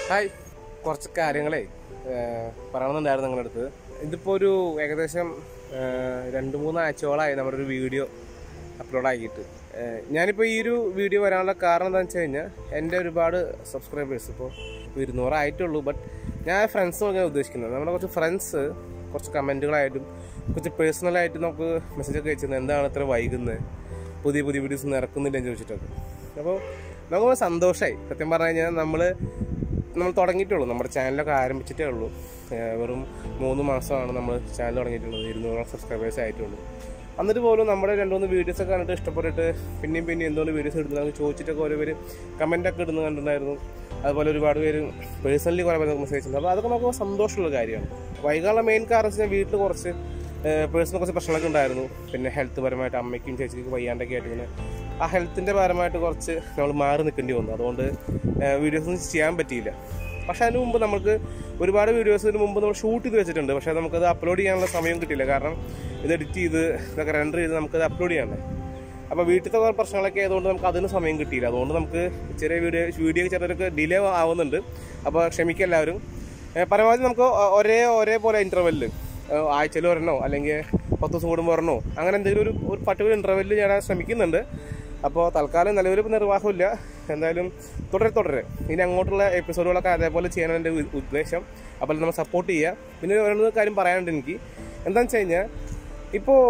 hi കുറച്ച് കാര്യങ്ങളെ പറയണമെന്നുണ്ടായിരുന്നു നിങ്ങളുടെ അടുത്ത് ഇതിപ്പോൾ ഒരു ഏകദേശം ഏഹ്, രണ്ട് മൂന്ന് ആഴ്ചകളായി നമ്മുടെ ഒരു വീഡിയോ അപ്ലോഡ് ആക്കിയിട്ട് ഏഹ്, ഞാനിപ്പോൾ ഈ ഒരു വീഡിയോ വരാനുള്ള കാരണം എന്താണെന്ന് വെച്ച് കഴിഞ്ഞാൽ എൻ്റെ ഒരുപാട് സബ്സ്ക്രൈബേഴ്സ് ഇപ്പോൾ ഇരുന്നൂറായിട്ടുള്ളൂ ബട്ട് ഞാൻ ഫ്രണ്ട്സ് നോക്കാൻ ഉദ്ദേശിക്കുന്നത് നമ്മുടെ കുറച്ച് ഫ്രണ്ട്സ് കുറച്ച് കമൻറ്റുകളായിട്ടും കുറച്ച് പേഴ്സണലായിട്ട് നമുക്ക് മെസ്സേജൊക്കെ അയച്ചിരുന്നത് എന്താണ് ഇത്ര വൈകുന്നത് പുതിയ പുതിയ വീഡിയോസ് ഒന്നും ഇറക്കുന്നില്ലെന്ന് ചോദിച്ചിട്ടൊക്കെ അപ്പോൾ നമുക്ക് സന്തോഷമായി സത്യം പറഞ്ഞു കഴിഞ്ഞാൽ നമ്മൾ നമ്മൾ തുടങ്ങിയിട്ടുള്ളൂ നമ്മുടെ ചാനലൊക്കെ ആരംഭിച്ചിട്ടേ ഉള്ളൂ ഏഹ് വെറും മൂന്ന് മാസമാണ് നമ്മൾ ചാനൽ തുടങ്ങിയിട്ടുള്ളത് ഇരുന്നൂറോളം സബ്സ്ക്രൈബേഴ്സ് ആയിട്ടുള്ളൂ എന്നിട്ട് പോലും നമ്മുടെ രണ്ട് മൂന്ന് വീഡിയോസ് ഒക്കെ കണ്ടിട്ട് ഇഷ്ടപ്പെട്ടിട്ട് പിന്നെയും പിന്നെയും എന്തുകൊണ്ട് വീഡിയോസ് ഇടുന്നത് ചോദിച്ചിട്ടൊക്കെ ഓരോ പേര് കമൻ്റൊക്കെ ഇടുന്നത് കണ്ടിട്ടുണ്ടായിരുന്നു അതുപോലെ ഒരുപാട് പേര് പേഴ്സണലി കുറേ പേര് മെസ്സേജ് ഉണ്ട് അപ്പോൾ അതൊക്കെ നമുക്ക് സന്തോഷമുള്ള കാര്യമാണ് വൈകാനുള്ള മെയിൻ കാരണം വെച്ചാൽ വീട്ടിൽ കുറച്ച് പേഴ്സണൽ കുറച്ച് പ്രശ്നങ്ങളൊക്കെ ഉണ്ടായിരുന്നു പിന്നെ ഹെൽത്ത് പരമായിട്ട് അമ്മയ്ക്കും ചേച്ചിക്കും വയ്യാണ്ടൊക്കെ ആയിട്ട് ഇങ്ങനെ ആ ഹെൽത്തിൻ്റെ പരമായിട്ട് കുറച്ച് നമ്മൾ മാറി നിൽക്കേണ്ടി വന്നു അതുകൊണ്ട് വീഡിയോസ് ഒന്നും ചെയ്യാൻ പറ്റിയില്ല പക്ഷെ അതിന് മുമ്പ് നമുക്ക് ഒരുപാട് വീഡിയോസിന് മുമ്പ് നമ്മൾ ഷൂട്ട് ചെയ്ത് വെച്ചിട്ടുണ്ട് പക്ഷേ നമുക്കത് അപ്ലോഡ് ചെയ്യാനുള്ള സമയം കിട്ടിയില്ല കാരണം ഇത് എഡിറ്റ് ചെയ്ത് ഇതൊക്കെ റെൻഡർ ചെയ്ത് നമുക്കത് അപ്ലോഡ് ചെയ്യണ്ടേ അപ്പോൾ വീട്ടിലത്തെ കുറേ പ്രശ്നങ്ങളൊക്കെ ആയതുകൊണ്ട് നമുക്ക് അതിന് സമയം കിട്ടിയില്ല അതുകൊണ്ട് നമുക്ക് ചെറിയ വീഡിയോ വീഡിയോ ചെറിയൊക്കെ ഡിലേ ആവുന്നുണ്ട് അപ്പോൾ ക്ഷമിക്കുക എല്ലാവരും ഏഹ് പരമാവധി നമുക്ക് ഒ- ഒരേ ഒരേപോലെ ഇൻ്റർവെല്ലിൽ ആഴ്ചയിൽ ഒരെണ്ണോ അല്ലെങ്കിൽ പത്ത് ദിവസം കൂടുമ്പോൾ ഒരെണ്ണോ അങ്ങനെ എന്തെങ്കിലും ഒരു ഒരു പർട്ടിക്കുലർ ഇൻ്റർവെല്ലിൽ ഞാൻ ശ്രമിക്കുന്നുണ്ട് അപ്പോൾ തൽക്കാലം നിലവിൽ ഇപ്പോൾ നിർവാഹമില്ല എന്തായാലും തുടരെ തുടരെ ഇനി അങ്ങോട്ടുള്ള എപ്പിസോഡുകളൊക്കെ അതേപോലെ ചെയ്യാനാണ് എൻ്റെ ഉ- ഉദ്ദേശം അപ്പോൾ നമ്മൾ സപ്പോർട്ട് ചെയ്യുക പിന്നെ ഒരു കാര്യം പറയാനുണ്ട് എനിക്ക് എന്താണെന്ന് വെച്ച് കഴിഞ്ഞാൽ ഇപ്പോൾ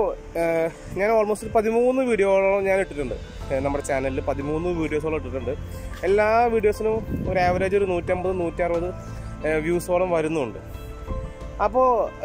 ഞാൻ ഓൾമോസ്റ്റ് ഒരു പതിമൂന്ന് വീഡിയോകളോളം ഞാൻ ഇട്ടിട്ടുണ്ട് ഏഹ് നമ്മുടെ ചാനലിൽ പതിമൂന്ന് വീഡിയോസോളം ഇട്ടിട്ടുണ്ട് എല്ലാ വീഡിയോസിനും ഒരു ആവറേജ് ഒരു നൂറ്റമ്പത് നൂറ്ററുപത് വ്യൂസോളം വരുന്നുണ്ട് അപ്പോൾ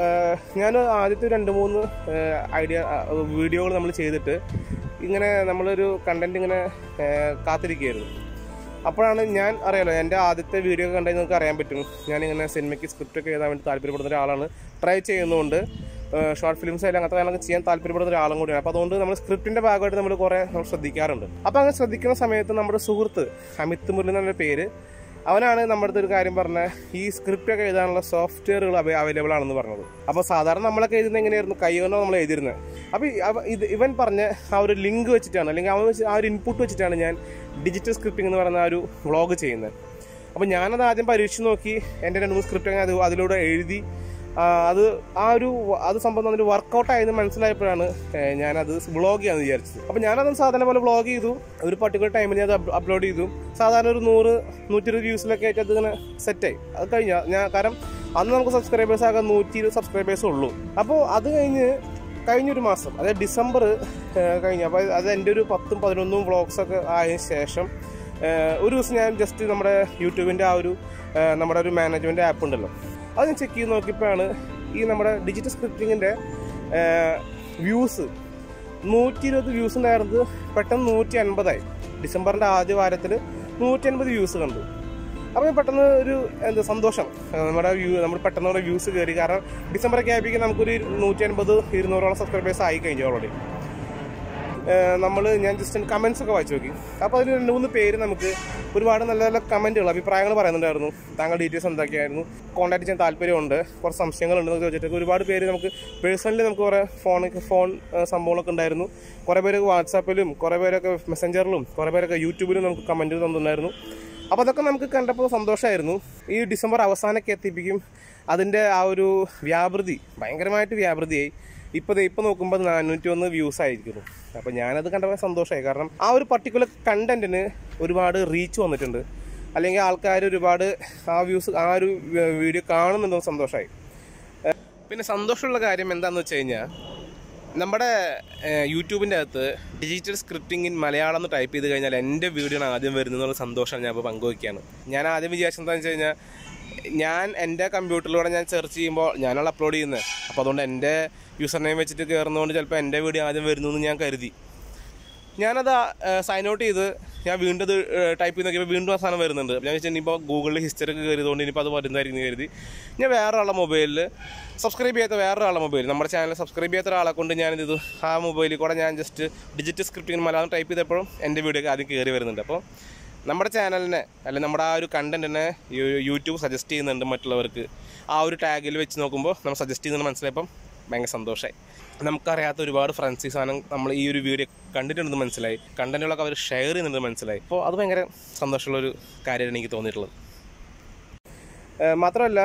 ഞാൻ ആദ്യത്തെ രണ്ട് മൂന്ന് ഐഡിയ വീഡിയോകൾ നമ്മൾ ചെയ്തിട്ട് ഇങ്ങനെ നമ്മളൊരു കണ്ടന്റ് ഇങ്ങനെ ഏഹ്, കാത്തിരിക്കുകയായിരുന്നു അപ്പോഴാണ് ഞാൻ അറിയാലോ എൻ്റെ ആദ്യത്തെ വീഡിയോ കണ്ടാൽ നിങ്ങൾക്ക് അറിയാൻ പറ്റും ഞാനിങ്ങനെ സിനിമയ്ക്ക് സ്ക്രിപ്റ്റ് ഒക്കെ എഴുതാൻ വേണ്ടി താല്പര്യപ്പെടുന്ന ഒരാളാണ് ട്രൈ ചെയ്യുന്നതുകൊണ്ട് ഷോർട്ട് ഫിലിംസ് ആയാലും അങ്ങനത്തെ കാര്യങ്ങളൊക്കെ ചെയ്യാൻ താല്പര്യപ്പെടുന്ന ഒരാളും കൂടിയാണ് അപ്പോൾ അതുകൊണ്ട് നമ്മൾ സ്ക്രിപ്റ്റിൻ്റെ ഭാഗമായിട്ട് നമ്മൾ കുറേ നമ്മൾ ശ്രദ്ധിക്കാറുണ്ട് അപ്പോൾ അങ്ങനെ ശ്രദ്ധിക്കുന്ന സമയത്ത് നമ്മുടെ സുഹൃത്ത് അമിത് മുരളി എന്ന പേര് അവനാണ് നമ്മുടെ അടുത്ത് ഒരു കാര്യം പറഞ്ഞ ഈ സ്ക്രിപ്റ്റ് ഒക്കെ എഴുതാനുള്ള സോഫ്റ്റ്വെയറുകൾ അവൈലബിൾ ആണെന്ന് പറഞ്ഞത് അപ്പോൾ സാധാരണ നമ്മളൊക്കെ എഴുതുന്നത് എങ്ങനെയായിരുന്നു കൈകൊണ്ടോ നമ്മൾ എഴുതിയിരുന്നത് അപ്പോൾ ഈ- അവ- ഇത് ഇവൻ പറഞ്ഞ ആ ഒരു ലിങ്ക് വെച്ചിട്ടാണ് അല്ലെങ്കിൽ അവൻ വെച്ച് ആ ഒരു ഇൻപുട്ട് വെച്ചിട്ടാണ് ഞാൻ ഡിജിറ്റൽ സ്ക്രിപ്റ്റിംഗ് എന്ന് പറയുന്ന ആ ഒരു വ്ളോഗ് ചെയ്യുന്നത് അപ്പോൾ ഞാനത് ആദ്യം പരീക്ഷിച്ച് നോക്കി എൻ്റെ രണ്ട് മൂന്ന് സ്ക്രിപ്റ്റ് അത് അതിലൂടെ എഴുതി ആ, അത് ആ ഒരു അത് സംബന്ധം അതിന് വർക്കൗട്ട് ആയെന്ന് മനസ്സിലായപ്പോഴാണ് ഏഹ്, ഞാനത് വ്ളോഗ് ചെയ്യാന്ന് വിചാരിച്ചത് അപ്പോൾ ഞാനത് സാധാരണ പോലെ വ്ളോഗ് ചെയ്തു ഒരു പർട്ടിക്കുലർ ടൈമിൽ ഞാൻ അത് അപ്ലോഡ് ചെയ്തു സാധാരണ ഒരു നൂറ് നൂറ്റി ഇരുപത് വ്യൂസിലൊക്കെ ആയിട്ട് അതിങ്ങനെ സെറ്റായി അത് കഴിഞ്ഞാൽ ഞാൻ കാരണം അന്ന് നമുക്ക് സബ്സ്ക്രൈബേഴ്സ് ആകെ നൂറ്റി ഇരുപത് സബ്സ്ക്രൈബേഴ്സേ ഉള്ളൂ അപ്പോൾ അത് കഴിഞ്ഞ് കഴിഞ്ഞൊരു മാസം അതായത് ഡിസംബർ കഴിഞ്ഞു അപ്പോൾ അത് എൻ്റെ ഒരു പത്തും പതിനൊന്നും വ്ളോഗ്സ് ഒക്കെ ആയതിനു ശേഷം ഏഹ്, ഒരു ദിവസം ഞാൻ ജസ്റ്റ് നമ്മുടെ യൂട്യൂബിൻ്റെ ആ ഒരു ഏഹ്, നമ്മുടെ ഒരു മാനേജ്മെൻറ്റ് ആപ്പ് ഉണ്ടല്ലോ അത് ഞാൻ ചെക്ക് ചെയ്ത് നോക്കിയപ്പോഴാണ് ഈ നമ്മുടെ ഡിജിറ്റൽ സ്ക്രിപ്റ്റിങ്ങിൻ്റെ വ്യൂസ് നൂറ്റി ഇരുപത് വ്യൂസ് ഉണ്ടായിരുന്നത് പെട്ടെന്ന് നൂറ്റി അൻപതായി ഡിസംബറിൻ്റെ ആദ്യ വാരത്തിൽ നൂറ്റി അൻപത് വ്യൂസ് കണ്ടു അപ്പോൾ പെട്ടെന്ന് ഒരു എന്താ സന്തോഷം ആ, നമ്മുടെ വ്യൂ നമ്മൾ പെട്ടെന്ന് നമ്മുടെ വ്യൂസ് കയറി കാരണം ഡിസംബറൊക്കെ ആയപ്പോഴേക്കും നമുക്കൊരു നൂറ്റി അൻപത് ഇരുന്നൂറോളം സബ്സ്ക്രൈബേഴ്സ് ആയി കഴിഞ്ഞു ഓൾറെഡി നമ്മൾ ഞാൻ ജസ്റ്റ് കമൻസ് ഒക്കെ വായിച്ചു നോക്കി അപ്പോൾ അതിൽ രണ്ട് മൂന്ന് പേര് നമുക്ക് ഒരുപാട് നല്ല നല്ല കമൻറ്റുകൾ അഭിപ്രായങ്ങൾ പറയുന്നുണ്ടായിരുന്നു താങ്കൾ ഡീറ്റെയിൽസ് എന്തൊക്കെയായിരുന്നു കോൺടാക്ട് ചെയ്യാൻ താല്പര്യമുണ്ട് കുറച്ച് സംശയങ്ങളുണ്ടെന്ന് ചോദിച്ചിട്ട് ഒരുപാട് പേര് നമുക്ക് പേഴ്സണലി നമുക്ക് കുറേ ഫോൺ ഫോൺ ആ, സംഭവങ്ങളൊക്കെ ഉണ്ടായിരുന്നു കുറേ പേര് വാട്സാപ്പിലും കുറേ പേരൊക്കെ മെസ്സഞ്ചറിലും കുറേ പേരൊക്കെ യൂട്യൂബിലും നമുക്ക് കമൻറ്റ് തന്നിട്ടുണ്ടായിരുന്നു അപ്പോൾ അതൊക്കെ നമുക്ക് കണ്ടപ്പോൾ സന്തോഷമായിരുന്നു ഈ ഡിസംബർ അവസാനമൊക്കെ എത്തിപ്പിക്കും അതിൻ്റെ ആ ഒരു വ്യാപൃതി ഭയങ്കരമായിട്ട് വ്യാപൃതിയായി ഇപ്പോൾ ഇപ്പോൾ നോക്കുമ്പോൾ അത് നാനൂറ്റി ഒന്ന് വ്യൂസ് ആയിരിക്കുന്നു അപ്പോൾ ഞാനത് കണ്ടപ്പോൾ സന്തോഷമായി കാരണം ആ ഒരു പർട്ടിക്കുലർ കണ്ടന്റിന് ഒരുപാട് റീച്ച് വന്നിട്ടുണ്ട് അല്ലെങ്കിൽ ആൾക്കാർ ഒരുപാട് ആ വ്യൂസ് ആ ഒരു വീഡിയോ കാണുന്നുണ്ടെന്ന് സന്തോഷമായി ഏഹ് പിന്നെ സന്തോഷമുള്ള കാര്യം എന്താണെന്ന് വെച്ച് കഴിഞ്ഞാൽ നമ്മുടെ ഏഹ്, യൂട്യൂബിൻ്റെ അകത്ത് ഡിജിറ്റൽ സ്ക്രിപ്റ്റിംഗ് ഇൻ മലയാളം എന്ന് ടൈപ്പ് ചെയ്ത് കഴിഞ്ഞാൽ എൻ്റെ വീഡിയോ ആണ് ആദ്യം വരുന്നത് എന്നുള്ള സന്തോഷം ഞാൻ ഇപ്പോൾ പങ്കുവയ്ക്കുകയാണ് ഞാൻ ആദ്യം വിചാരിച്ചത് എന്താണെന്ന് വെച്ച് കഴിഞ്ഞാൽ ഞാൻ എൻ്റെ കമ്പ്യൂട്ടറിലൂടെ ഞാൻ സെർച്ച് ചെയ്യുമ്പോൾ ഞാനാണ് അപ്ലോഡ് ചെയ്യുന്നത് അപ്പോൾ അതുകൊണ്ട് എൻ്റെ യൂസർ നെയിം വെച്ചിട്ട് കയറുന്നതുകൊണ്ട് ചിലപ്പോൾ എൻ്റെ വീഡിയോ ആദ്യം വരുന്നു എന്ന് ഞാൻ കരുതി ഞാനത് സൈൻ ഔട്ട് ചെയ്ത് ഞാൻ വീണ്ടും അത് ടൈപ്പ് ചെയ്ത് നോക്കിയപ്പോൾ വീണ്ടും ആ സാധനം വരുന്നുണ്ട് അപ്പോൾ ഞാൻ വെച്ചാൽ ഇനിയിപ്പോൾ ഗൂഗിളിൽ ഹിസ്റ്ററി ഒക്കെ കയറിയതുകൊണ്ട് ഇനിയിപ്പോൾ അത് വരുന്നതായിരിക്കും എന്ന് കരുതി ഞാൻ വേറൊരാളുടെ മൊബൈലിൽ സബ്സ്ക്രൈബ് ചെയ്യാത്ത വേറൊരാളുടെ മൊബൈൽ നമ്മുടെ ചാനൽ സബ്സ്ക്രൈബ് ചെയ്യാത്ത ഒരാളെ കൊണ്ട് ഞാനിത് ഇത് ആ മൊബൈലിൽ കൂടെ ഞാൻ just digital scripting Malayalam type ചെയ്തപ്പോഴും എൻ്റെ വീഡിയോ ഒക്കെ ആദ്യം കയറി വരുന്നുണ്ട് അപ്പോൾ നമ്മുടെ ചാനലിനെ അല്ലെങ്കിൽ നമ്മുടെ ആ ഒരു കണ്ടന്റിനെ യൂട്യൂബ് സജസ്റ്റ് ചെയ്യുന്നുണ്ട് മറ്റുള്ളവർക്ക് ആ ഒരു ടാഗിൽ വെച്ച് നോക്കുമ്പോൾ നമ്മൾ സജസ്റ്റ് ചെയ്യുന്നത് മനസ്സിലായപ്പം ഭയങ്കര സന്തോഷമായി നമുക്കറിയാത്ത ഒരുപാട് ഫ്രണ്ട്സ് ഈ സാധനം നമ്മൾ ഈ ഒരു വീഡിയോ കണ്ടിട്ടുണ്ടെന്ന് മനസ്സിലായി കണ്ടന്റുകളൊക്കെ അവർ ഷെയർ ചെയ്യുന്നുണ്ടെന്ന് മനസ്സിലായി അപ്പോൾ അത് ഭയങ്കര സന്തോഷമുള്ള ഒരു കാര്യമാണ് എനിക്ക് തോന്നിയിട്ടുള്ളത് ഏഹ് മാത്രമല്ല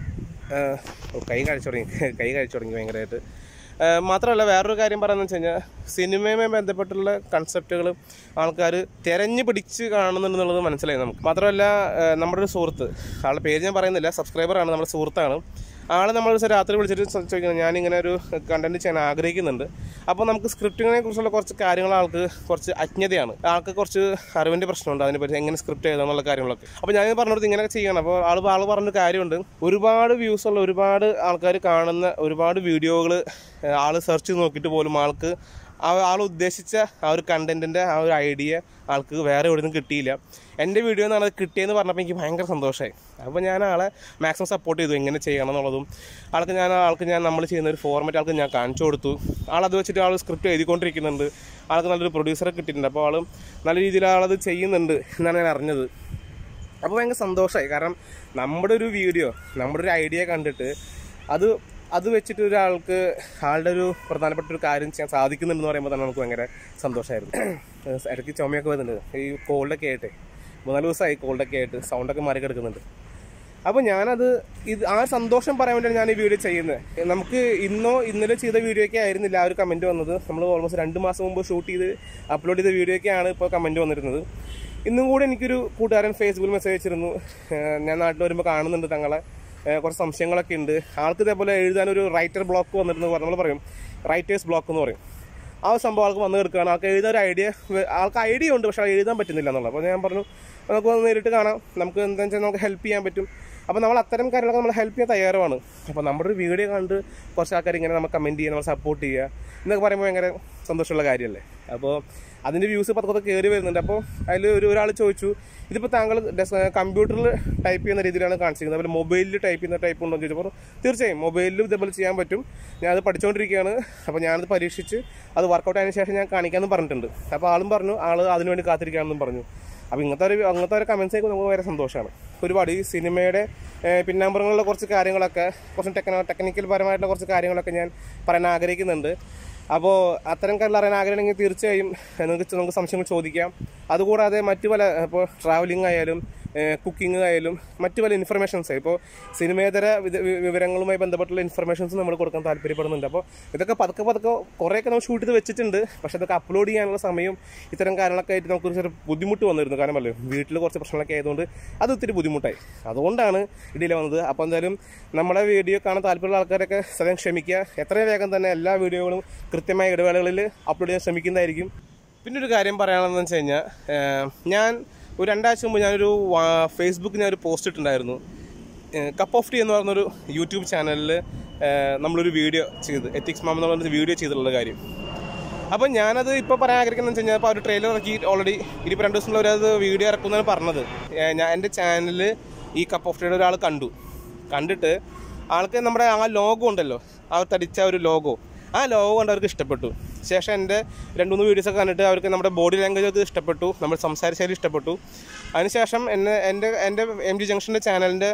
ഏഹ് ഓ, കൈ കഴിച്ചു തുടങ്ങി കൈ കഴിച്ചു തുടങ്ങി ഭയങ്കരമായിട്ട് ഏഹ് മാത്രമല്ല വേറൊരു കാര്യം പറയുന്നത് വെച്ച് കഴിഞ്ഞാൽ സിനിമയുമായി ബന്ധപ്പെട്ടുള്ള കൺസെപ്റ്റുകൾ ആൾക്കാർ തിരഞ്ഞു പിടിച്ച് കാണുന്നുണ്ടെന്നുള്ളത് മനസ്സിലായി നമുക്ക് മാത്രമല്ല ഏഹ് നമ്മുടെ ഒരു സുഹൃത്ത് ആളുടെ പേര് ഞാൻ പറയുന്നില്ല സബ്സ്ക്രൈബറാണ് നമ്മുടെ സുഹൃത്താണ് ആൾ നമ്മൾ ഒരു ദിവസം രാത്രി വിളിച്ചിട്ട് ചോ- ചോദിക്കുന്നത് ഞാനിങ്ങനെ ഒരു കണ്ടന്റ് ചെയ്യാൻ ആഗ്രഹിക്കുന്നുണ്ട് അപ്പോൾ നമുക്ക് സ്ക്രിപ്റ്റിങ്ങിനെ കുറിച്ചുള്ള കുറച്ച് കാര്യങ്ങൾ ആൾക്ക് കുറച്ച് അജ്ഞതയാണ് ആൾക്ക് കുറച്ച് അറിവിൻ്റെ പ്രശ്നമുണ്ട് അതിനെപ്പറ്റി എങ്ങനെ സ്ക്രിപ്റ്റ് ചെയ്താന്നുള്ള കാര്യങ്ങളൊക്കെ അപ്പോൾ ഞാൻ പറഞ്ഞത് ഇങ്ങനെയൊക്കെ ചെയ്യണം അപ്പോൾ ആൾ ആൾ പറഞ്ഞൊരു കാര്യമുണ്ട് ഒരുപാട് വ്യൂസ് ഉള്ള ഒരുപാട് ആൾക്കാർ കാണുന്ന ഒരുപാട് വീഡിയോകൾ ആൾ സെർച്ച് ചെയ്ത് നോക്കിയിട്ട് പോലും ആൾക്ക് ആ ആൾ ഉദ്ദേശിച്ച ആ ഒരു കണ്ടന്റിന്റെ ആ ഒരു ഐഡിയ ആൾക്ക് വേറെ എവിടെ നിന്നും കിട്ടിയില്ല എൻ്റെ വീഡിയോ എന്നാണ് അത് കിട്ടിയെന്ന് പറഞ്ഞപ്പോൾ എനിക്ക് ഭയങ്കര സന്തോഷമായി അപ്പോൾ ഞാൻ ആളെ മാക്സിമം സപ്പോർട്ട് ചെയ്തു എങ്ങനെ ചെയ്യണം എന്നുള്ളതും ആൾക്ക് ഞാൻ ആൾക്ക് ഞാൻ നമ്മൾ ചെയ്യുന്ന ഒരു ഫോർമാറ്റ് ആൾക്ക് ഞാൻ കാണിച്ചു കൊടുത്തു ആൾ അത് വെച്ചിട്ട് ആൾ സ്ക്രിപ്റ്റ് എഴുതിക്കൊണ്ടിരിക്കുന്നുണ്ട് ആൾക്ക് നല്ലൊരു പ്രൊഡ്യൂസറെ കിട്ടിയിട്ടുണ്ട് അപ്പോൾ ആൾ നല്ല രീതിയിൽ ആളത് ചെയ്യുന്നുണ്ട് എന്നാണ് ഞാൻ അറിഞ്ഞത് അപ്പോൾ ഭയങ്കര സന്തോഷമായി കാരണം നമ്മുടെ ഒരു വീഡിയോ നമ്മുടെ ഒരു ഐഡിയ കണ്ടിട്ട് അത് അത് വെച്ചിട്ട് ഒരാൾക്ക് ആളുടെ ഒരു പ്രധാനപ്പെട്ട ഒരു കാര്യം ചെയ്യാൻ സാധിക്കുന്നുണ്ടെന്ന് പറയുമ്പോൾ തന്നെ നമുക്ക് ഭയങ്കര സന്തോഷമായിരുന്നു ഇടയ്ക്ക് ചുമയൊക്കെ വരുന്നുണ്ട് ഈ കോൾഡൊക്കെ ആയിട്ട് മൂന്നാല് ദിവസമായി കോൾഡൊക്കെ ആയിട്ട് സൗണ്ടൊക്കെ മാറി കിടക്കുന്നുണ്ട് അപ്പോൾ ഞാനത് ഇത് ആ സന്തോഷം പറയാൻ വേണ്ടിയാണ് ഞാൻ ഈ വീഡിയോ ചെയ്യുന്നത് നമുക്ക് ഇന്നോ ഇന്നലെ ചെയ്ത വീഡിയോയ്ക്ക് ആയിരുന്നില്ല ആ ഒരു കമൻറ്റ് വന്നത് നമ്മൾ ഓൾമോസ്റ്റ് രണ്ട് മാസം മുമ്പ് ഷൂട്ട് ചെയ്ത് അപ്ലോഡ് ചെയ്ത വീഡിയോയ്ക്കാണ് ഇപ്പോൾ കമൻറ്റ് വന്നിരുന്നത് ഇന്നും കൂടെ എനിക്കൊരു കൂട്ടുകാരൻ ഫേസ്ബുക്കിൽ മെസ്സേജ് അയച്ചിരുന്നു ഏഹ് ഞാൻ നാട്ടിൽ വരുമ്പോൾ കാണുന്നുണ്ട് തങ്ങളെ ഏഹ് കുറച്ച് സംശയങ്ങളൊക്കെ ഉണ്ട് ആൾക്ക് ഇതേപോലെ എഴുതാനൊരു റൈറ്റർ ബ്ലോക്ക് വന്നിരുന്നു നമ്മൾ പറയും റൈറ്റേഴ്സ് ബ്ലോക്ക് എന്ന് പറയും ആ ഒരു സംഭവം ആൾക്ക് വന്ന് കിടക്കുകയാണ് ആൾക്ക് എഴുതാൻ ഒരു ഐഡിയ ആൾക്ക് ഐഡിയ ഉണ്ട് പക്ഷേ അത് എഴുതാൻ പറ്റുന്നില്ല എന്നുള്ളത് അപ്പോൾ ഞാൻ പറഞ്ഞു നമുക്ക് വന്ന് നേരിട്ട് കാണാം നമുക്ക് എന്താ വെച്ചാൽ നമുക്ക് ഹെൽപ്പ് ചെയ്യാൻ പറ്റും അപ്പോൾ നമ്മൾ അത്തരം കാര്യങ്ങളൊക്കെ നമ്മൾ ഹെൽപ്പ് ചെയ്യാൻ തയ്യാറുമാണ് അപ്പോൾ നമ്മുടെ ഒരു വീഡിയോ കണ്ട് കുറച്ച് ആൾക്കാർ ഇങ്ങനെ നമ്മൾ കമൻറ്റ് ചെയ്യുക നമ്മൾ സപ്പോർട്ട് ചെയ്യുക എന്നൊക്കെ പറയുമ്പോൾ ഭയങ്കര സന്തോഷമുള്ള കാര്യമല്ലേ അപ്പോൾ അതിൻ്റെ വ്യൂസ് പത്ത് പത്ത് കയറി വരുന്നുണ്ട് അപ്പോൾ അതിൽ ഒരു ഒരാൾ ചോദിച്ചു ഇതിപ്പോൾ താങ്കൾ കമ്പ്യൂട്ടറിൽ ടൈപ്പ് ചെയ്യുന്ന രീതിയിലാണ് കാണിച്ചിരിക്കുന്നത് അതുപോലെ മൊബൈലിൽ ടൈപ്പ് ചെയ്യുന്ന ടൈപ്പ് ഉണ്ടോ എന്ന് ചോദിച്ചപ്പോൾ തീർച്ചയായും മൊബൈലിലും ഇതേപോലെ ചെയ്യാൻ പറ്റും ഞാനത് പഠിച്ചുകൊണ്ടിരിക്കുകയാണ് അപ്പോൾ ഞാനത് പരീക്ഷിച്ച് അത് വർക്കൗട്ട് ആയതിനു ശേഷം ഞാൻ കാണിക്കാമെന്ന് പറഞ്ഞിട്ടുണ്ട് അപ്പോൾ ആളും പറഞ്ഞു ആൾ അതിനുവേണ്ടി കാത്തിരിക്കുകയാണെന്നും പറഞ്ഞു അപ്പോൾ ഇങ്ങനത്തെ ഒരു അങ്ങനത്തെ ഒരു കമൻസ് ഒക്കെ നമുക്ക് വളരെ സന്തോഷമാണ് ഒരുപാട് ഈ സിനിമയുടെ ഏഹ്, പിന്നാമ്പുറങ്ങളിലെ കുറച്ച് കാര്യങ്ങളൊക്കെ കുറച്ച് ടെക്നോ ടെക്നിക്കൽ പരമായിട്ടുള്ള കുറച്ച് കാര്യങ്ങളൊക്കെ ഞാൻ പറയാൻ ആഗ്രഹിക്കുന്നുണ്ട് അപ്പോൾ അത്തരം കാര്യങ്ങൾ അറിയാൻ ആഗ്രഹമുണ്ടെങ്കിൽ തീർച്ചയായും നിങ്ങൾക്ക് നമുക്ക് സംശയങ്ങൾ ചോദിക്കാം അതുകൂടാതെ മറ്റു പല ഇപ്പോൾ ട്രാവലിംഗ് ആയാലും കുക്കിംഗ് ആയാലും മറ്റു പല ഇൻഫർമേഷൻസ് ഇപ്പോൾ സിനിമേതര വിത- വി- വിവരങ്ങളുമായി ബന്ധപ്പെട്ടുള്ള ഇൻഫർമേഷൻസ് നമ്മൾ കൊടുക്കാൻ താല്പര്യപ്പെടുന്നുണ്ട് അപ്പോൾ ഇതൊക്കെ പതുക്കെ പതുക്കെ കുറേയൊക്കെ നമ്മൾ ഷൂട്ട് ചെയ്ത് വെച്ചിട്ടുണ്ട് പക്ഷേ ഇതൊക്കെ അപ്ലോഡ് ചെയ്യാനുള്ള സമയം ഇത്തരം കാര്യങ്ങളൊക്കെ ആയിട്ട് നമുക്ക് ചെറിയ ബുദ്ധിമുട്ട് വന്നിരുന്നു കാരണം അല്ലേ വീട്ടിൽ കുറച്ച് പ്രശ്നങ്ങളൊക്കെ ആയതുകൊണ്ട് അത് ഒത്തിരി ബുദ്ധിമുട്ടായി അതുകൊണ്ടാണ് ഇടയിൽ വന്നത് അപ്പോൾ എന്തായാലും നമ്മുടെ വീഡിയോ കാണാൻ താല്പര്യമുള്ള ആൾക്കാരൊക്കെ സ്വയം ക്ഷമിക്കുക എത്രയും വേഗം തന്നെ എല്ലാ വീഡിയോകളും കൃത്യമായ ഇടവേളകളിൽ അപ്ലോഡ് ചെയ്യാൻ ശ്രമിക്കുന്നതായിരിക്കും പിന്നെ ഒരു കാര്യം പറയാനുള്ളതെന്ന് വെച്ച് കഴിഞ്ഞാൽ ഏഹ്, ഞാൻ ഒരു രണ്ടാഴ്ച മുമ്പ് ഞാനൊരു വാ- ഫേസ്ബുക്കിൽ ഞാനൊരു പോസ്റ്റ് ഇട്ടിട്ടുണ്ടായിരുന്നു കപ്പ് ഓഫ് ടീ എന്ന് പറഞ്ഞൊരു യൂട്യൂബ് ചാനലിൽ നമ്മളൊരു വീഡിയോ ചെയ്ത് എത്തിക്സ് മാം എന്ന് പറഞ്ഞൊരു വീഡിയോ ചെയ്തിട്ടുള്ള കാര്യം അപ്പോൾ ഞാനത് ഇപ്പോൾ പറയാൻ ആഗ്രഹിക്കുന്നത് വെച്ച് കഴിഞ്ഞാൽ ഇപ്പോൾ ഒരു ട്രെയിലർ ഇറക്കി ഓൾറെഡി ഇനിയിപ്പോൾ രണ്ട് ദിവസം അവരത് വീഡിയോ ഇറക്കുമെന്നാണ് പറഞ്ഞത് ഏഹ് ഞാൻ എൻ്റെ ചാനലിൽ ഈ കപ്പ് ഓഫ് ടീയുടെ ഒരാൾ കണ്ടു കണ്ടിട്ട് ആൾക്ക് നമ്മുടെ ആ ലോഗോ ഉണ്ടല്ലോ ആ തടിച്ച ഒരു ലോഗോ ആ ലോഗോ കൊണ്ട് അവർക്ക് ഇഷ്ടപ്പെട്ടു ശേഷം എൻ്റെ രണ്ട് മൂന്ന് വീഡിയോസൊക്കെ കണ്ടിട്ട് അവർക്ക് നമ്മുടെ ബോഡി ലാംഗ്വേജ് അത് ഇഷ്ടപ്പെട്ടു നമ്മൾ സംസാര ശൈലി ഇഷ്ടപ്പെട്ടു അതിനുശേഷം എന്നെ എൻ്റെ എൻ്റെ എം ജി ജംഗ്ഷൻ്റെ ചാനലിൻ്റെ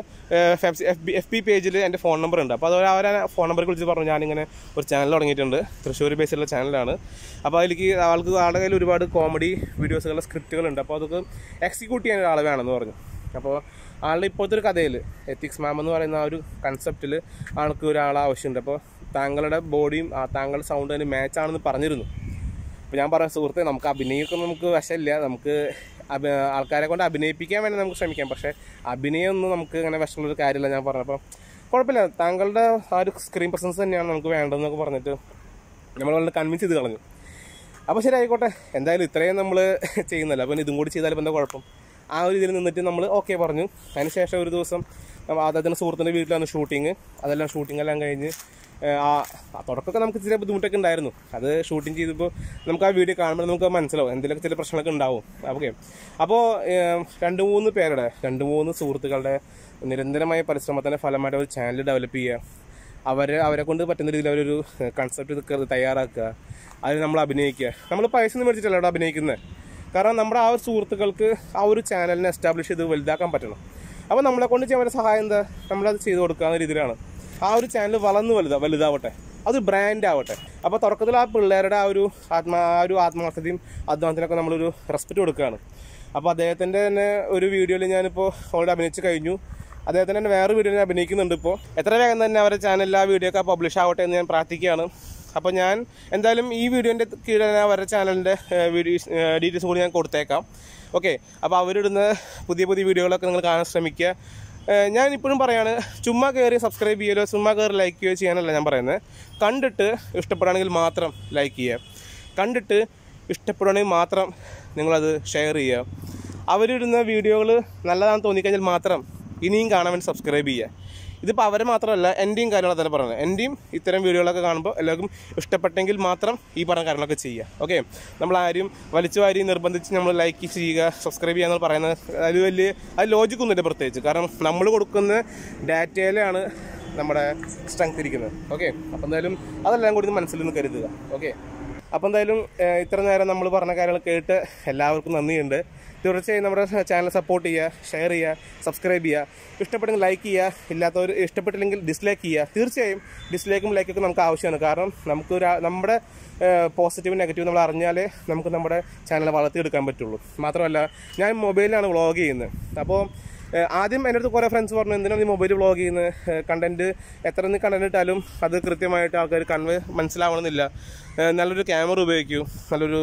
എഫ് ബി എഫ് ബി പേജിൽ എൻ്റെ ഫോൺ നമ്പർ ഉണ്ട് അപ്പോൾ അത് അവർ ഫോൺ നമ്പർ വിളിച്ച് പറഞ്ഞു ഞാനിങ്ങനെ ഒരു ചാനൽ തുടങ്ങിയിട്ടുണ്ട് തൃശ്ശൂർ ബേസിലുള്ള ചാനലാണ് അപ്പോൾ അതിലേക്ക് ആൾക്ക് ആളുടെ കയ്യിൽ ഒരുപാട് കോമഡി വീഡിയോസുകളുടെ സ്ക്രിപ്റ്റുകളുണ്ട് അപ്പോൾ അതൊക്കെ എക്സിക്യൂട്ട് ചെയ്യാൻ ഒരാൾ വേണമെന്ന് പറഞ്ഞു അപ്പോൾ ആളുടെ ഇപ്പോഴത്തെ ഒരു കഥയിൽ എത്തിക്സ് മാം എന്ന് പറയുന്ന ആ ഒരു കൺസെപ്റ്റിൽ ആൾക്ക് ഒരാൾ ആവശ്യമുണ്ട് അപ്പോൾ താങ്കളുടെ ബോഡിയും ആ താങ്കളുടെ സൗണ്ട് അതിന് മാച്ച് ആണെന്ന് പറഞ്ഞിരുന്നു അപ്പോൾ ഞാൻ പറഞ്ഞ സുഹൃത്തെ നമുക്ക് അഭിനയമൊക്കെ നമുക്ക് വശമില്ല നമുക്ക് അഭി ആൾക്കാരെ കൊണ്ട് അഭിനയിപ്പിക്കാൻ വേണ്ടി നമുക്ക് ശ്രമിക്കാം പക്ഷേ അഭിനയമൊന്നും നമുക്ക് ഇങ്ങനെ വിഷമുള്ളൊരു കാര്യമില്ല ഞാൻ പറഞ്ഞപ്പോൾ കുഴപ്പമില്ല താങ്കളുടെ ആ ഒരു സ്ക്രീൻ പ്രസൻസ് തന്നെയാണ് നമുക്ക് വേണ്ടതെന്നൊക്കെ പറഞ്ഞിട്ട് നമ്മൾ വളരെ കൺവിൻസ് ചെയ്ത് കളഞ്ഞു അപ്പോൾ ശരി ആയിക്കോട്ടെ എന്തായാലും ഇത്രയും നമ്മൾ ചെയ്യുന്നല്ലോ അപ്പോൾ ഇതും കൂടി ചെയ്താലും എന്താ കുഴപ്പം ആ ഒരു ഇതിൽ നിന്നിട്ട് നമ്മൾ ഓക്കെ പറഞ്ഞു അതിനുശേഷം ഒരു ദിവസം നമ്മ- അദ്ദേഹത്തിൻ്റെ സുഹൃത്തിൻ്റെ വീട്ടിലാണ് ഷൂട്ടിങ് അതെല്ലാം ഷൂട്ടിംഗ് എല്ലാം കഴിഞ്ഞ് ഏഹ്, ആ ആ തുടക്കമൊക്കെ നമുക്ക് ചില ബുദ്ധിമുട്ടൊക്കെ ഉണ്ടായിരുന്നു അത് ഷൂട്ടിംഗ് ചെയ്തപ്പോൾ നമുക്ക് ആ വീഡിയോ കാണുമ്പോൾ നമുക്ക് മനസ്സിലാവും എന്തെങ്കിലുമൊക്കെ ചില പ്രശ്നങ്ങളൊക്കെ ഉണ്ടാവും ഓക്കെ അപ്പോൾ രണ്ട് മൂന്ന് പേരുടെ രണ്ട് മൂന്ന് സുഹൃത്തുക്കളുടെ നിരന്തരമായ പരിശ്രമത്തിൻ്റെ ഫലമായിട്ട് ഒരു ചാനൽ ഡെവലപ്പ് ചെയ്യുക അവരെ അവരെ കൊണ്ട് പറ്റുന്ന രീതിയിൽ അവരൊരു കൺസെപ്റ്റ് തയ്യാറാക്കുക അതിൽ നമ്മൾ അഭിനയിക്കുക നമ്മൾ പൈസ ഒന്നും മേടിച്ചിട്ടല്ല അവിടെ അഭിനയിക്കുന്നത് കാരണം നമ്മുടെ ആ ഒരു സുഹൃത്തുക്കൾക്ക് ആ ഒരു ചാനലിനെ എസ്റ്റാബ്ലിഷ് ചെയ്ത് വലുതാക്കാൻ പറ്റണം അപ്പോൾ നമ്മളെ കൊണ്ട് ചെയ്യാൻ പറ്റുന്ന സഹായം എന്താ നമ്മളത് ചെയ്ത് കൊടുക്കുക എന്ന രീതിയിലാണ് ആ ഒരു ചാനൽ വളർന്ന് വലുതാ വലുതാവട്ടെ അത് ബ്രാൻഡ് ആവട്ടെ അപ്പോൾ തുടക്കത്തിൽ ആ പിള്ളേരുടെ ആ ഒരു ആത്മാ ആ ഒരു ആത്മാർത്ഥതയും അധ്വാനത്തിനൊക്കെ നമ്മളൊരു റെസ്പെക്റ്റ് കൊടുക്കുകയാണ് അപ്പോൾ അദ്ദേഹത്തിൻ്റെ തന്നെ ഒരു വീഡിയോയിൽ ഞാനിപ്പോൾ ഓൾറെഡി അഭിനയിച്ച് കഴിഞ്ഞു അദ്ദേഹത്തിന് തന്നെ വേറെ വീഡിയോ അഭിനയിക്കുന്നുണ്ട് ഇപ്പോൾ എത്ര വേഗം തന്നെ അവരുടെ ചാനലിൽ ആ വീഡിയോ ഒക്കെ പബ്ലിഷ് ആവട്ടെ എന്ന് ഞാൻ പ്രാർത്ഥിക്കുകയാണ് അപ്പോൾ ഞാൻ എന്തായാലും ഈ വീഡിയോൻ്റെ കീഴിൽ ഞാൻ അവരുടെ ചാനലിൻ്റെ വീഡിയോസ് ഡീറ്റെയിൽസ് കൂടി ഞാൻ കൊടുത്തേക്കാം ഓക്കെ അപ്പോൾ അവരിടുന്ന പുതിയ പുതിയ വീഡിയോകളൊക്കെ നിങ്ങൾ കാണാൻ ശ്രമിക്കുക ഏഹ് ഞാൻ ഇപ്പോഴും പറയാണ് ചുമ്മാ കയറി സബ്സ്ക്രൈബ് ചെയ്യലോ ചുമ്മാ കയറി ലൈക്ക് ചെയ്യുകയോ ചെയ്യാനല്ല ഞാൻ പറയുന്നത് കണ്ടിട്ട് ഇഷ്ടപ്പെടുകയാണെങ്കിൽ മാത്രം ലൈക്ക് ചെയ്യുക കണ്ടിട്ട് ഇഷ്ടപ്പെടുകയാണെങ്കിൽ മാത്രം നിങ്ങളത് ഷെയർ ചെയ്യുക അവരിടുന്ന വീഡിയോകൾ നല്ലതാണെന്ന് തോന്നിക്കഴിഞ്ഞാൽ മാത്രം ഇനിയും കാണാൻ വേണ്ടി സബ്സ്ക്രൈബ് ചെയ്യുക ഇതിപ്പോൾ അവരെ മാത്രമല്ല എൻ്റെയും കാര്യങ്ങളൊക്കെ തന്നെ പറയുന്നത് എൻ്റെയും ഇത്തരം വീഡിയോകളൊക്കെ കാണുമ്പോൾ എല്ലാവർക്കും ഇഷ്ടപ്പെട്ടെങ്കിൽ മാത്രം ഈ പറഞ്ഞ കാര്യങ്ങളൊക്കെ ചെയ്യുക ഓക്കെ നമ്മൾ ആരും വലിച്ചു വാരി നിർബന്ധിച്ച് നമ്മൾ ലൈക്ക് ചെയ്യുക സബ്സ്ക്രൈബ് ചെയ്യുക എന്ന് പറയുന്നത് അതിൽ വലിയ അത് ലോജിക്കൊന്നുമില്ല പ്രത്യേകിച്ച് കാരണം നമ്മൾ കൊടുക്കുന്ന ഡാറ്റയിലാണ് നമ്മുടെ സ്ട്രെങ്ത് ഇരിക്കുന്നത് ഓക്കെ അപ്പോൾ എന്തായാലും അതെല്ലാം കൂടി ഒന്ന് മനസ്സിൽ നിന്ന് കരുതുക ഓക്കെ അപ്പോൾ എന്തായാലും ഏഹ്, ഇത്ര നേരം നമ്മൾ പറഞ്ഞ കാര്യങ്ങൾ കേട്ട് എല്ലാവർക്കും നന്ദിയുണ്ട് തീർച്ചയായും നമ്മുടെ ചാനൽ സപ്പോർട്ട് ചെയ്യുക ഷെയർ ചെയ്യുക സബ്സ്ക്രൈബ് ചെയ്യുക ഇഷ്ടപ്പെട്ടെങ്കിൽ ലൈക്ക് ചെയ്യുക ഇല്ലാത്തവർ ഇഷ്ടപ്പെട്ടില്ലെങ്കിൽ ഡിസ്ലൈക്ക് ചെയ്യുക തീർച്ചയായും ഡിസ്ലൈക്കും ലൈക്കൊക്കെ നമുക്ക് ആവശ്യമാണ് കാരണം നമുക്ക് ഒരു നമ്മുടെ പോസിറ്റീവ് നെഗറ്റീവ് നമ്മൾ അറിഞ്ഞാലേ നമുക്ക് നമ്മുടെ ചാനൽ വളർത്തിയെടുക്കാൻ പറ്റുള്ളൂ മാത്രമല്ല ഞാൻ മൊബൈലിലാണ് വ്ളോഗ് ചെയ്യുന്നത് അപ്പോൾ ഏഹ് ആദ്യം എൻ്റെ അടുത്ത് കുറേ ഫ്രണ്ട്സ് പറഞ്ഞു എന്തിനാണ് നീ മൊബൈൽ വ്ളോഗ് ചെയ്യുന്നത് കണ്ടന്റ് എത്ര നീ കണ്ടന്റ് ഇട്ടാലും അത് കൃത്യമായിട്ട് ആൾക്കാർ കൺവേ മനസ്സിലാവണമെന്നില്ല ഏഹ് നല്ലൊരു ക്യാമറ ഉപയോഗിക്കൂ നല്ലൊരു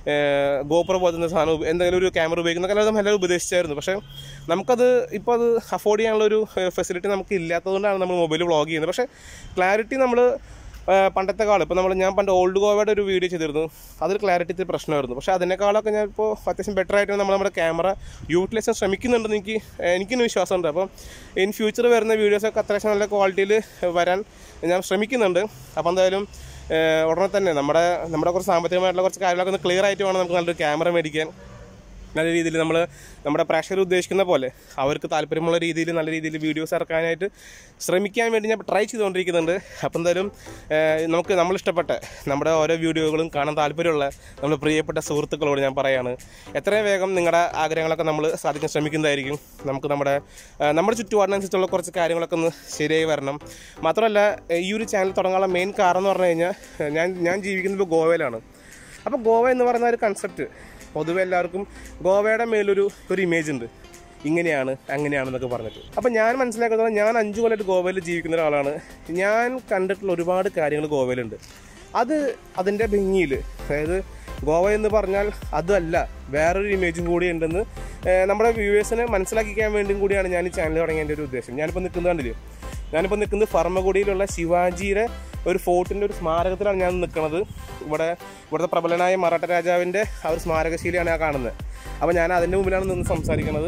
ഗോപ്രോ പോലത്തെ സാധനം ഉപ- എന്തെങ്കിലും ഒരു ക്യാമറ ഉപയോഗിക്കുന്നൊക്കെ എല്ലാവരും എല്ലാവരും ഉപദേശിച്ചായിരുന്നു പക്ഷേ നമുക്കത് ഇപ്പോൾ അത് അഫോർഡ് ചെയ്യാനുള്ള ഒരു ഫെസിലിറ്റി നമുക്ക് ഇല്ലാത്തതുകൊണ്ടാണ് നമ്മൾ മൊബൈൽ വ്ളോഗ് ചെയ്യുന്നത് പക്ഷേ ക്ലാരിറ്റി നമ്മൾ പണ്ടത്തെ കാലം ഇപ്പോൾ നമ്മൾ ഞാൻ പണ്ട് ഓൾഡ് ഗോവയുടെ ഒരു വീഡിയോ ചെയ്തിരുന്നു അതൊരു ക്ലാരിറ്റി ഇത്തിരി പ്രശ്നമായിരുന്നു പക്ഷേ അതിനേക്കാളൊക്കെ ഞാൻ ഇപ്പോൾ അത്യാവശ്യം ബെറ്റർ ആയിട്ട് നമ്മൾ നമ്മുടെ ക്യാമറ യൂട്ടിലൈസ് ചെയ്യാൻ ശ്രമിക്കുന്നുണ്ടെന്ന് എനിക്ക് എനിക്കൊരു വിശ്വാസമുണ്ട് അപ്പം ഇൻ ഫ്യൂച്ചർ വരുന്ന വീഡിയോസൊക്കെ അത്യാവശ്യം നല്ല ക്വാളിറ്റിയിൽ വരാൻ ഞാൻ ശ്രമിക്കുന്നുണ്ട് അപ്പോൾ എന്തായാലും ഏഹ്, ഉടനെ തന്നെ നമ്മുടെ നമ്മുടെ കുറച്ച് സാമ്പത്തികമായിട്ടുള്ള കുറച്ച് കാര്യങ്ങളൊക്കെ ഒന്ന് ക്ലിയർ ആയിട്ട് വേണം നമുക്ക് നല്ലൊരു ക്യാമറ മേടിക്കാൻ നല്ല രീതിയിൽ നമ്മൾ നമ്മുടെ പ്രേക്ഷകർ ഉദ്ദേശിക്കുന്ന പോലെ അവർക്ക് താല്പര്യമുള്ള രീതിയിൽ നല്ല രീതിയിൽ വീഡിയോസ് ഇറക്കാനായിട്ട് ശ്രമിക്കാൻ വേണ്ടി ഞാൻ ട്രൈ ചെയ്തുകൊണ്ടിരിക്കുന്നുണ്ട് അപ്പോൾ എന്തായാലും ഏഹ്, നമുക്ക് നമ്മളിഷ്ടപ്പെട്ട നമ്മുടെ ഓരോ വീഡിയോകളും കാണാൻ താല്പര്യമുള്ള നമ്മുടെ പ്രിയപ്പെട്ട സുഹൃത്തുക്കളോട് ഞാൻ പറയാണ് എത്രയും വേഗം നിങ്ങളുടെ ആഗ്രഹങ്ങളൊക്കെ നമ്മൾ സാധിക്കാൻ ശ്രമിക്കുന്നതായിരിക്കും നമുക്ക് നമ്മുടെ ഏഹ്, നമ്മുടെ ചുറ്റുപാടിനനുസരിച്ചുള്ള കുറച്ച് കാര്യങ്ങളൊക്കെ ഒന്ന് ശരിയായി വരണം മാത്രമല്ല ഏഹ്, ഈ ഒരു ചാനൽ തുടങ്ങാനുള്ള മെയിൻ കാരണം എന്ന് പറഞ്ഞു കഴിഞ്ഞാൽ ഏഹ്, ഞാൻ ഞാൻ ജീവിക്കുന്നത് ഇപ്പോൾ ഗോവയിലാണ് അപ്പോൾ ഗോവ എന്ന് പറയുന്ന ഒരു കൺസെപ്റ്റ് പൊതുവെ എല്ലാവർക്കും ഗോവയുടെ മേലൊരു ഒരു ഇമേജ് ഉണ്ട് ഇങ്ങനെയാണ് അങ്ങനെയാണെന്നൊക്കെ പറഞ്ഞിട്ട് അപ്പം ഞാൻ മനസ്സിലാക്കുന്നത് ഞാൻ അഞ്ചു കൊല്ലമായിട്ട് ഗോവയിൽ ജീവിക്കുന്ന ഒരാളാണ് ഞാൻ കണ്ടിട്ടുള്ള ഒരുപാട് കാര്യങ്ങൾ ഗോവയിലുണ്ട് അത് അതിൻ്റെ ഭംഗിയിൽ അതായത് ഗോവ എന്ന് പറഞ്ഞാൽ അതല്ല വേറൊരു ഇമേജും കൂടി ഉണ്ടെന്ന് ഏഹ്, നമ്മുടെ വ്യൂവേഴ്സിനെ മനസ്സിലാക്കിക്കാൻ വേണ്ടിയും കൂടിയാണ് ഞാൻ ഈ ചാനൽ തുടങ്ങിയതിൻ്റെ ഒരു ഉദ്ദേശം ഞാനിപ്പോൾ നിൽക്കുന്നത് കണ്ടില്ലേ ഞാനിപ്പോൾ നിൽക്കുന്നത് ഫർമഗുഡിയിലുള്ള ശിവാജിയുടെ ഒരു ഫോർട്ടിൻ്റെ ഒരു സ്മാരകത്തിലാണ് ഞാൻ നിൽക്കുന്നത് ഇവിടെ ഇവിടുത്തെ പ്രബലനായ മറാഠ രാജാവിൻ്റെ ആ ഒരു സ്മാരകശീലയാണ് ഞാൻ കാണുന്നത് അപ്പോൾ ഞാൻ അതിൻ്റെ മുമ്പിലാണ് നിന്ന് സംസാരിക്കുന്നത്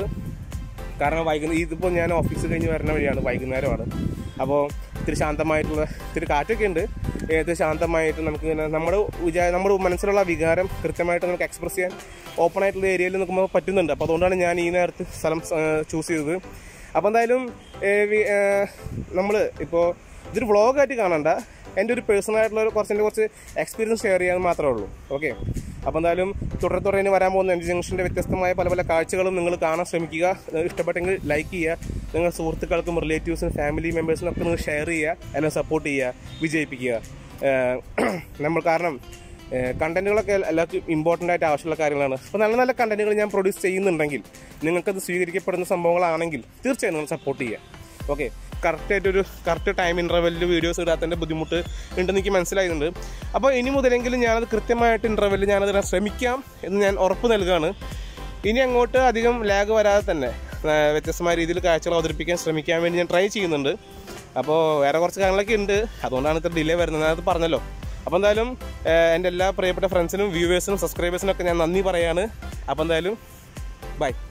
കാരണം വൈകുന്നേരം ഇതിപ്പോൾ ഞാൻ ഓഫീസ് കഴിഞ്ഞ് വരുന്ന വഴിയാണ് വൈകുന്നേരമാണ് അപ്പോൾ ഇത്തിരി ശാന്തമായിട്ടുള്ള ഇത്തിരി കാറ്റൊക്കെ ഉണ്ട് ഏത് ശാന്തമായിട്ട് നമുക്ക് ഇങ്ങനെ നമ്മുടെ വിചാ നമ്മുടെ മനസ്സിലുള്ള വികാരം കൃത്യമായിട്ട് നമുക്ക് എക്സ്പ്രസ് ചെയ്യാൻ ഓപ്പൺ ആയിട്ടുള്ള ഏരിയയിൽ നിൽക്കുമ്പോൾ പറ്റുന്നുണ്ട് അപ്പോൾ അതുകൊണ്ടാണ് ഞാൻ ഈ നേരത്ത് സ്ഥലം ചൂസ് ചെയ്തത് അപ്പോൾ എന്തായാലും നമ്മൾ ഇപ്പോൾ ഇതൊരു വ്ളോഗായിട്ട് കാണണ്ട എൻ്റെ ഒരു പേഴ്സണൽ ആയിട്ടുള്ള ഒരു കുറച്ച് എൻ്റെ കുറച്ച് എക്സ്പീരിയൻസ് ഷെയർ ചെയ്യാൻ മാത്രമേ ഉള്ളൂ ഓക്കെ അപ്പോൾ എന്തായാലും തുടരെ തുടരെ ഇനി വരാൻ പോകുന്ന എൻ്റെ ജംഗ്ഷൻ്റെ വ്യത്യസ്തമായ പല പല കാഴ്ചകളും നിങ്ങൾ കാണാൻ ശ്രമിക്കുക നിങ്ങൾക്ക് ഇഷ്ടപ്പെട്ടെങ്കിൽ ലൈക്ക് ചെയ്യുക നിങ്ങൾ സുഹൃത്തുക്കൾക്കും റിലേറ്റീവ്സിനും ഫാമിലി മെമ്പേഴ്സിനും ഒക്കെ നിങ്ങൾ ഷെയർ ചെയ്യുക എല്ലാം സപ്പോർട്ട് ചെയ്യുക വിജയിപ്പിക്കുക ഏഹ് നമ്മൾ കാരണം കണ്ടന്റുകളൊക്കെ എല്ലാവർക്കും ഇമ്പോർട്ടൻ്റ് ആയിട്ട് ആവശ്യമുള്ള കാര്യങ്ങളാണ് അപ്പോൾ നല്ല നല്ല കണ്ടന്റുകൾ ഞാൻ പ്രൊഡ്യൂസ് ചെയ്യുന്നുണ്ടെങ്കിൽ നിങ്ങൾക്കത് സ്വീകരിക്കപ്പെടുന്ന സംഭവങ്ങളാണെങ്കിൽ തീർച്ചയായും നിങ്ങൾ സപ്പോർട്ട് ചെയ്യുക ഓക്കെ കറക്റ്റായിട്ടൊരു കറക്റ്റ് ടൈം ഇൻ്റർവെല്ലിൽ വീഡിയോസ് ഇടാത്തതിൻ്റെ ബുദ്ധിമുട്ട് ഉണ്ടെന്ന് എനിക്ക് മനസ്സിലായിട്ടുണ്ട് അപ്പോൾ ഇനി മുതലെങ്കിലും ഞാനത് കൃത്യമായിട്ട് ഇൻ്റർവെല്ലിൽ ഞാനത് ഇടാൻ ശ്രമിക്കാം എന്ന് ഞാൻ ഉറപ്പ് നൽകുകയാണ് ഇനി അങ്ങോട്ട് അധികം ലാഗ് വരാതെ തന്നെ ആ, വ്യത്യസ്തമായ രീതിയിൽ കാഴ്ചകൾ അവതരിപ്പിക്കാൻ ശ്രമിക്കാൻ വേണ്ടി ഞാൻ ട്രൈ ചെയ്യുന്നുണ്ട് അപ്പോൾ വേറെ കുറച്ച് കാര്യങ്ങളൊക്കെ ഉണ്ട് അതുകൊണ്ടാണ് ഇത്ര ഡിലേ വരുന്നത് ഞാനത് പറഞ്ഞല്ലോ അപ്പോൾ എന്തായാലും ഏഹ്, എൻ്റെ എല്ലാ പ്രിയപ്പെട്ട ഫ്രണ്ട്സിനും വ്യൂവേഴ്സിനും സബ്സ്ക്രൈബേഴ്സിനും ഒക്കെ ഞാൻ നന്ദി പറയാണ് അപ്പോൾ എന്തായാലും ബൈ